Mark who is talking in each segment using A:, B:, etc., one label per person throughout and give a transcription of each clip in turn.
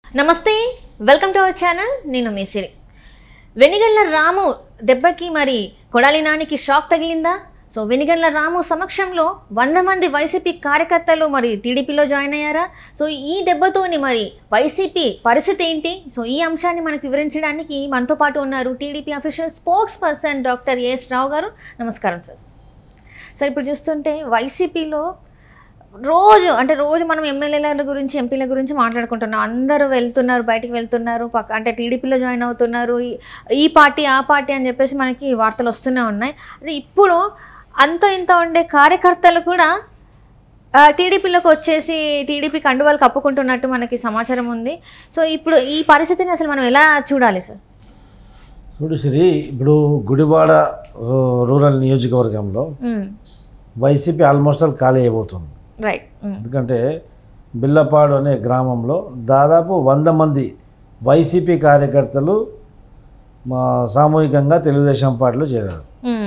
A: నమస్తే welcome to our channel నేను మీ సిరి వెనిగల్ల రాము దెబ్బకి మరి కొడాలి నానికి షాక్ తగిలిందా సో వెనిగల్ల రాము సమక్షంలో వంద మంది వైసీపీ కార్యకర్తలు మరి టీడీపీలో జాయిన్ అయ్యారా సో ఈ దెబ్బతోని మరి వైసీపీ పరిస్థితి ఏంటి సో ఈ అంశాన్ని మనకు వివరించడానికి మనతో పాటు ఉన్నారు TDP official spokesperson doctor A S Rao గారు నమస్కారం సార్ సార్ ఇప్పుడు చూస్తుంటే వైసీపీలో రోజు అంటే రోజు మనం ఎమ్మెల్యేల గురించి ఎంపీల గురించి మాట్లాడుకుంటున్నాం అందరూ వెళ్తున్నారు బయటికి వెళ్తున్నారు పక్క అంటే టీడీపీలో జాయిన్ అవుతున్నారు ఈ- ఈ పార్టీ ఆ పార్టీ అని చెప్పేసి మనకి వార్తలు వస్తూనే ఉన్నాయి అంటే ఇప్పుడు అంత ఇంత ఉండే కార్యకర్తలు కూడా ఆ, టీడీపీలోకి వచ్చేసి టీడీపీ కండువాలు కప్పుకుంటున్నట్టు మనకి సమాచారం ఉంది సో ఇప్పుడు ఈ పరిస్థితిని అసలు మనం ఎలా చూడాలి సార్
B: చూడు శ్రీ ఇప్పుడు గుడివాడ రూ- రూరల్ నియోజకవర్గంలో వైసీపీ ఆల్మోస్ట్ ఆల్ ఖాళీ అయిపోతుంది
A: రైట్
B: ఎందుకంటే బిల్లపాడు అనే గ్రామంలో దాదాపు వంద మంది వైసీపీ కార్యకర్తలు మా సామూహికంగా తెలుగుదేశం పార్టీలో చేరారు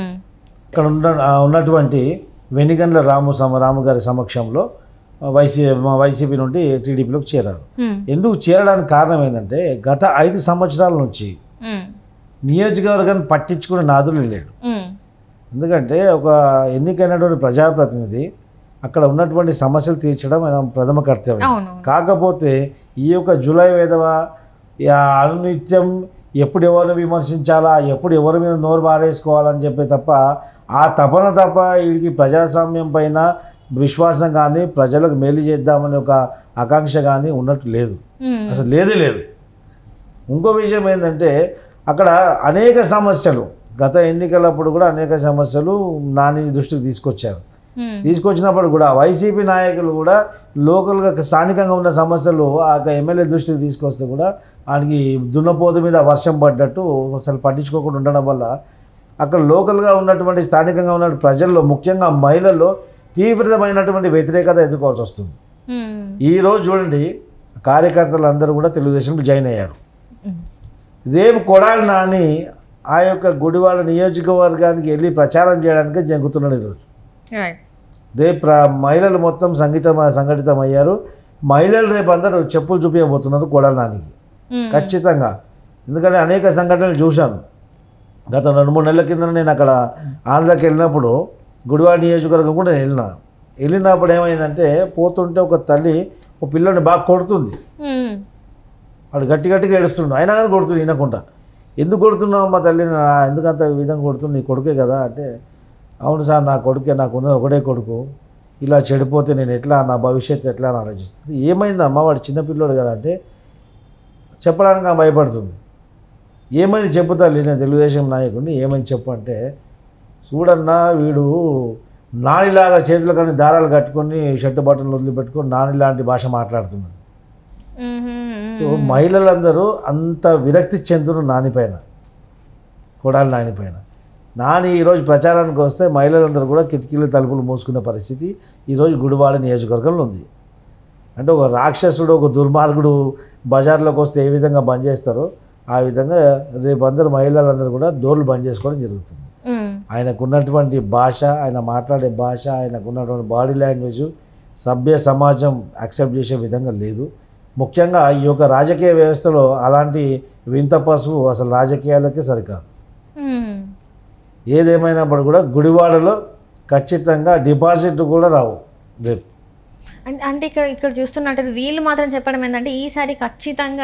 B: ఇక్కడ ఉన్న ఆ ఉన్నటువంటి వెనిగండ్ల రాము సమ రాము గారి సమక్షంలో వైసీ మా వైసీపీ నుండి టీడీపీలోకి చేరారు ఎందుకు చేరడానికి కారణం ఏంటంటే గత ఐదు సంవత్సరాల నుంచి నియోజకవర్గాన్ని పట్టించుకునే నాదులు లేడు ఎందుకంటే ఒక ఎన్నికైనటువంటి ప్రజాప్రతినిధి అక్కడ ఉన్నటువంటి సమస్యలు తీర్చడం ఆయన ప్రథమ కర్తవ్యం
A: అవును
B: కాకపోతే ఈ యొక్క జూలై వేదవ ఈ అనునిత్యం ఎప్పుడు ఎవరిని విమర్శించాలా ఎప్పుడు ఎవరి మీద నోరు బారేసుకోవాలని చెప్పే తప్ప ఆ తపన తప్ప వీడికి ప్రజాస్వామ్యం పైన విశ్వాసం కానీ ప్రజలకు మేలు చేద్దామనే ఒక ఆకాంక్ష కానీ ఉన్నట్టు లేదు
A: మ్మ్.
B: అసలు లేదే లేదు ఇంకో విషయం ఏంటంటే అక్కడ అనేక సమస్యలు గత ఎన్నికలప్పుడు కూడా అనేక సమస్యలు నాని దృష్టికి తీసుకొచ్చారు
A: మ్మ్.
B: తీసుకొచ్చినప్పుడు కూడా వైసీపీ నాయకులు కూడా లోకల్గా స్థానికంగా ఉన్న సమస్యలు ఆ యొక్క ఎమ్మెల్యే దృష్టికి తీసుకొస్తే కూడా ఆయనకి దున్నపోతు మీద వర్షం పడ్డట్టు అసలు పట్టించుకోకుండా ఉండడం వల్ల అక్కడ లోకల్గా ఉన్నటువంటి స్థానికంగా ఉన్న ప్రజల్లో ముఖ్యంగా మహిళల్లో తీవ్రమైనటువంటి వ్యతిరేకత ఎదుర్కోవాల్సి వస్తుంది
A: మ్మ్.
B: ఈరోజు చూడండి కార్యకర్తలు అందరూ కూడా తెలుగుదేశంలో జాయిన్ అయ్యారు
A: మ్మ్.
B: రేపు కొడాలి నాని ఆ యొక్క గుడివాడ నియోజకవర్గానికి వెళ్ళి ప్రచారం చేయడానికి జంగుతున్నాడు ఈరోజు
A: రైట్
B: రేపు ప్ర- మహిళలు మొత్తం సంఘటితం సంఘటితం అయ్యారు మహిళలు రేపు అందరూ చెప్పులు చూపించబోతున్నారు కొడాలి నానికి
A: మ్మ్.
B: ఖచ్చితంగా ఎందుకంటే అనేక సంఘటనలు చూశాను గత రెండు మూడు నెలల కింద నేను అక్కడ ఆంధ్రాకి వెళ్ళినప్పుడు గుడివాడ నియోజకవర్గం కూడా వెళ్ళిన వెళ్ళినప్పుడు ఏమైందంటే పోతుంటే ఒక తల్లి ఒక పిల్లని బాగా కొడుతుంది
A: మ్మ్.
B: వాడు గట్టి గట్టిగా ఏడుస్తుండు అయినా కానీ కొడుతుంది వినకుండా ఎందుకు కొడుతున్నావు మా తల్లిని "ఆ, ఎందుకంత ఈ విధంగా కొడుతుంది నీ కొడుకే కదా అంటే అవును సార్ నా కొడుకే నాకు ఉన్నది ఒకటే కొడుకు ఇలా చెడిపోతే నేను ఎట్లా నా భవిష్యత్తు ఎట్లా అని ఆలోచిస్తుంది ఏమైందమ్మా వాడు చిన్నపిల్లోడు కదా అంటే చెప్పడానికి ఆమె భయపడుతుంది ఏమైంది చెప్పుతా నేను తెలుగుదేశం నాయకుడిని ఏమైంది చెప్పు అంటే చూడన్నా వీడు నానిలాగా చేతులు కానీ దారాలు కట్టుకొని షర్టు బట్టలు వదిలిపెట్టుకొని నాని లాంటి భాష మాట్లాడుతున్నాడు
A: మ్మ్.
B: సో మహిళలందరూ అంత విరక్తి చెందురు నానిపైన కొడాలి నానిపైన నాని ఈరోజు ప్రచారానికి వస్తే మహిళలందరూ కూడా కిటికీలు తలుపులు మూసుకునే పరిస్థితి ఈరోజు గుడివాడ నియోజకవర్గంలో ఉంది అంటే ఒక రాక్షసుడు ఒక దుర్మార్గుడు బజార్లోకి వస్తే ఏ విధంగా బంద్ చేస్తారో ఆ విధంగా రేపు అందరూ మహిళలందరూ కూడా డోర్లు బంద్ చేసుకోవడం జరుగుతుంది
A: మ్మ్.
B: ఆయనకున్నటువంటి భాష ఆయన మాట్లాడే భాష ఆయనకున్నటువంటి బాడీ లాంగ్వేజ్ సభ్య సమాజం యాక్సెప్ట్ చేసే విధంగా లేదు ముఖ్యంగా ఈ యొక్క రాజకీయ వ్యవస్థలో అలాంటి వింత పసుపు అసలు రాజకీయాలకే సరికాదు
A: మ్మ్.
B: ఏదేమైనప్పుడు కూడా గుడివాడలో ఖచ్చితంగా డిపాజిట్ కూడా రావు రేపు
A: అంటే అంటే ఇక్కడ ఇక్కడ చూస్తున్నట్టు వీళ్ళు మాత్రం చెప్పడం ఏంటంటే ఈసారి ఖచ్చితంగా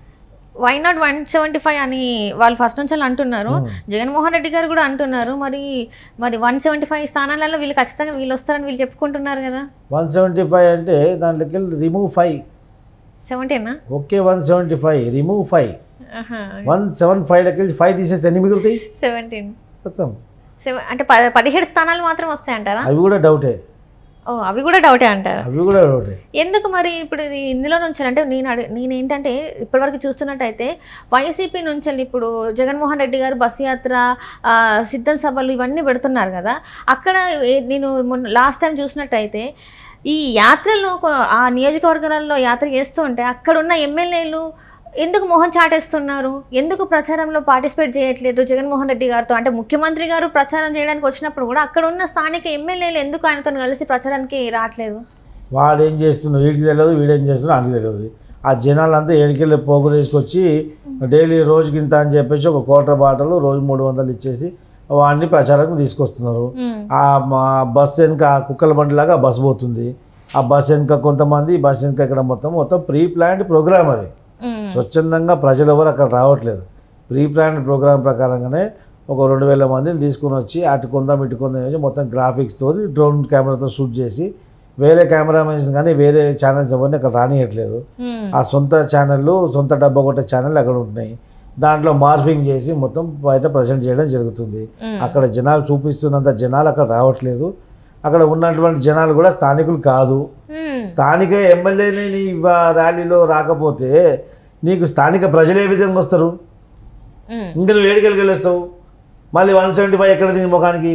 A: why not one seventy five అని వాళ్ళు ఫస్ట్ నుంచి అంటున్నారు జగన్మోహన్ రెడ్డి గారు కూడా అంటున్నారు మరి మరి వన్ సెవెంటీ ఫైవ్ స్థానాలలో వీళ్ళు ఖచ్చితంగా వీళ్ళు వస్తారని వీళ్ళు చెప్పుకుంటున్నారు కదా
B: వన్ సెవెంటీ ఫైవ్ అంటే దాంట్లోకి వెళ్ళి రిమూవ్ ఫైవ్
A: సెవెంటీనా
B: okay one seventy five remove five one seven ఫైవ్లోకి వెళ్ళి ఫైవ్ తీసేస్తే ఎన్ని మిగులుతాయి
A: సెవెంటీన్
B: మొత్తం
A: సెవెన్ అంటే ప- పదిహేడు స్థానాలు మాత్రం వస్తాయంటారా
B: అవి కూడా డౌటే
A: ఓ అవి కూడా డౌటే అంటారా
B: అవి కూడా డౌటే
A: ఎందుకు మరి ఇప్పుడు ఇది ఇందులో నుంచి అంటే నేను అడి నేను ఏంటంటే ఇప్పటివరకు చూస్తున్నట్టయితే వైసీపీ నుంచి వెళ్ళి ఇప్పుడు జగన్మోహన్ రెడ్డి గారు బస్సు యాత్ర ఆ, సిద్ధం సభలు ఇవన్నీ పెడుతున్నారు కదా అక్కడ ఏ- నేను మొన్న లాస్ట్ టైం చూసినట్టయితే ఈ యాత్రల్లో కొ- ఆ నియోజకవర్గాలలో యాత్ర చేస్తూ ఉంటే అక్కడ ఉన్న ఎమ్మెల్యేలు ఎందుకు మొహం చాటేస్తున్నారు ఎందుకు ప్రచారంలో పార్టిసిపేట్ చేయట్లేదు జగన్మోహన్ రెడ్డి గారితో అంటే ముఖ్యమంత్రి గారు ప్రచారం చేయడానికి వచ్చినప్పుడు కూడా అక్కడ ఉన్న స్థానిక ఎమ్మెల్యేలు ఎందుకు ఆయనతో కలిసి ప్రచారానికి రావట్లేదు
B: వాడు ఏం చేస్తున్నాడు వీడికి తెలియదు వీడేం చేస్తున్నాడు ఆయనకి తెలియదు ఆ జనాలంతా ఏడికెళ్ళి పోగు తీసుకొచ్చి డైలీ రోజుకి ఇంత అని చెప్పేసి ఒక కోటర్ బాటలు రోజు మూడు వందలు ఇచ్చేసి వాడిని ప్రచారం తీసుకొస్తున్నారు
A: మ్మ్.
B: ఆ మా బస్ వెనుక కుక్కల బండిలాగా బస్ పోతుంది ఆ బస్ వెనుక కొంతమంది బస్ వెనుక ఇక్కడ మొత్తం మొత్తం ప్రీ ప్లాన్డ్ ప్రోగ్రామ్ అది
A: మ్మ్.
B: స్వచ్ఛందంగా ప్రజలు ఎవరు అక్కడ రావట్లేదు ప్రీ ప్లాన్డ్ ప్రోగ్రామ్ ప్రకారంగానే ఒక రెండు వేల మందిని తీసుకుని వచ్చి అటు కొందాం ఇటు కొందాం అని మొత్తం గ్రాఫిక్స్తో డ్రోన్ కెమెరాతో షూట్ చేసి వేరే కెమెరామెన్స్ కానీ వేరే ఛానల్స్ ఎవరిని అక్కడ రానియట్లేదు
A: మ్మ్.
B: ఆ సొంత ఛానళ్ళు సొంత డబ్బా కొట్టే ఛానల్ అక్కడ ఉంటున్నాయి దాంట్లో మార్ఫింగ్ చేసి మొత్తం బయట ప్రజెంట్ చేయడం జరుగుతుంది
A: మ్మ్.
B: అక్కడ జనాలు చూపిస్తున్నంత జనాలు అక్కడ రావట్లేదు అక్కడ ఉన్నటువంటి జనాలు కూడా స్థానికులు కాదు
A: మ్మ్.
B: స్థానిక ఎమ్మెల్యేని నీ వా- ర్యాలీలో రాకపోతే నీకు స్థానిక ప్రజలు ఏ విధంగా వస్తారు
A: మ్మ్.
B: ఇంకా నువ్వు ఏడికెళ్ళి వెళ్ళొస్తావు మళ్ళీ వన్ సెవెంటీ ఫైవ్ ఎక్కడ దీని ముఖానికి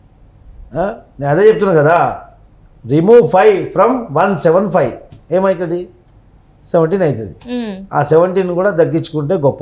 B: ఆ? నేను అదే చెప్తున్నా కదా remove five from one seven five ఏమవుతుంది సెవెంటీన్ అవుతుంది
A: మ్మ్.
B: ఆ సెవెంటీన్ కూడా తగ్గించుకుంటే గొప్ప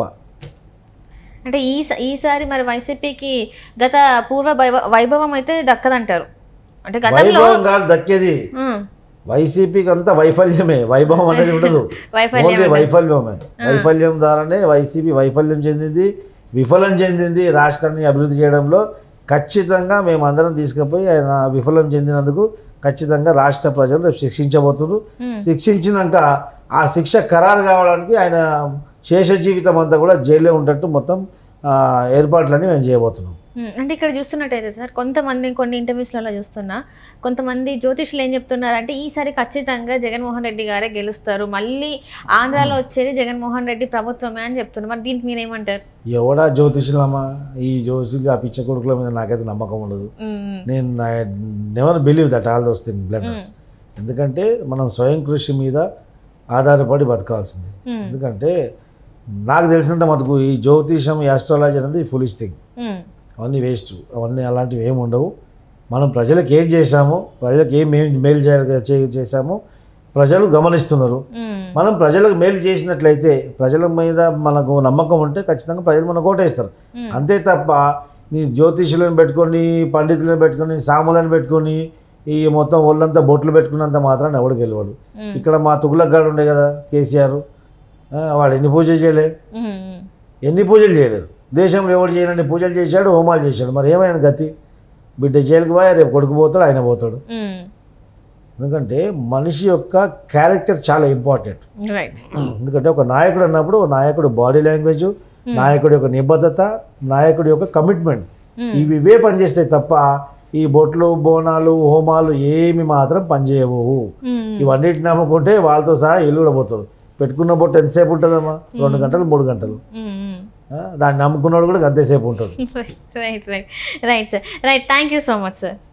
A: అంటే ఈ ఈసారి మరి వైసీపీకి గత పూర్వ వైభ- వైభవం అయితే దక్కదంటారు అంటే గతంలో
B: వైభవం కాదు దక్కేది
A: మ్మ్.
B: వైసీపీకి అంతా వైఫల్యమే వైభవం అనేది ఉండదు
A: వైఫల్యం
B: ఓన్లీ వైఫల్యమే వైఫల్యం ద్వారానే వైసీపీ వైఫల్యం చెందింది విఫలం చెందింది రాష్ట్రాన్ని అభివృద్ధి చేయడంలో ఖచ్చితంగా మేమందరం తీసుకుపోయి ఆయన విఫలం చెందినందుకు ఖచ్చితంగా రాష్ట్ర ప్రజలు రేపు శిక్షించబోతున్నారు శిక్షించినాక ఆ శిక్ష ఖరారు కావడానికి ఆయన శేష జీవితం అంతా కూడా జైల్లో ఉంటట్టు మొత్తం ఆ, ఏర్పాట్లన్నీ మేము చేయబోతున్నాం
A: మ్మ్. అంటే ఇక్కడ చూస్తున్నట్టయితే సార్ కొంతమంది కొన్ని ఇంటర్వ్యూస్లలో చూస్తున్నా కొంతమంది జ్యోతిష్యులు ఏం చెప్తున్నారంటే ఈసారి ఖచ్చితంగా జగన్మోహన్ రెడ్డి గారే గెలుస్తారు మళ్ళీ ఆంధ్రాలో వచ్చేది జగన్మోహన్ రెడ్డి ప్రభుత్వమే అని చెప్తున్నారు మరి దీనికి మీరేమంటారు
B: ఎవడా జ్యోతిషులమ్మా ఈ జ్యోతిషులు ఆ పిచ్చ కొడుకుల మీద నాకైతే నమ్మకం ఉండదు
A: మ్మ్.
B: నేను never believe that all those thing blenders ఎందుకంటే మనం స్వయం కృషి మీద ఆధారపడి బతకాల్సింది
A: మ్మ్.
B: ఎందుకంటే నాకు తెలిసినంత మటుకు ఈ జ్యోతిషం ఈ ఆస్ట్రాలజీ అనేది ఫులిష్ థింగ్
A: మ్మ్.
B: అవన్నీ వేస్ట్ అవన్నీ అలాంటివి ఏమి ఉండవు మనం ప్రజలకు ఏం చేశామో ప్రజలకు ఏం మేలు మేలు చేయ- చే- చేశామో ప్రజలు గమనిస్తున్నారు
A: మ్మ్.
B: మనం ప్రజలకు మేలు చేసినట్లయితే ప్రజల మీద మనకు నమ్మకం ఉంటే ఖచ్చితంగా ప్రజలు మనకు ఓటేస్తారు అంతే తప్ప నీ జ్యోతిషులను పెట్టుకొని పండితులను పెట్టుకొని సాములను పెట్టుకొని ఈ మొత్తం ఒళ్ళంతా బొట్లు పెట్టుకున్నంత మాత్రాన్ని ఎవడు గెలవాడు
A: మ్మ్.
B: ఇక్కడ మా తుగులగాడు ఉండే కదా కేసీఆర్ ఆ, వాడు ఎన్ని పూజలు చేయలే
A: మ్మ్.
B: ఎన్ని పూజలు చేయలేదు దేశంలో ఎవడు చేయనన్ని పూజలు చేశాడు హోమాలు చేశాడు మరి ఏమైంది గతి బిడ్డ జైలుకి పోయా రేపు కొడుకు పోతాడు ఆయన పోతాడు
A: మ్మ్.
B: ఎందుకంటే మనిషి యొక్క క్యారెక్టర్ చాలా ఇంపార్టెంట్
A: రైట్
B: ఎందుకంటే ఒక నాయకుడు అన్నప్పుడు ఒక నాయకుడు బాడీ లాంగ్వేజ్ నాయకుడి యొక్క నిబద్ధత నాయకుడి యొక్క కమిట్మెంట్ ఇవి ఇవే పనిచేస్తాయి తప్ప ఈ బొట్లు బోనాలు హోమాలు ఏమి మాత్రం పనిచేయవు
A: మ్మ్.
B: ఇవన్నిటిని నమ్ముకుంటే వాళ్ళతో సహా ఇల్లు కూడా పోతారు పెట్టుకున్న బొట్టు ఎంతసేపు ఉంటుందమ్మా రెండు గంటలు మూడు గంటలు
A: మ్మ్.
B: ఆ, దాన్ని నమ్ముకున్నాడు కూడా అంతసేపు ఉంటాడు
A: right right right right sir right thank you so much sir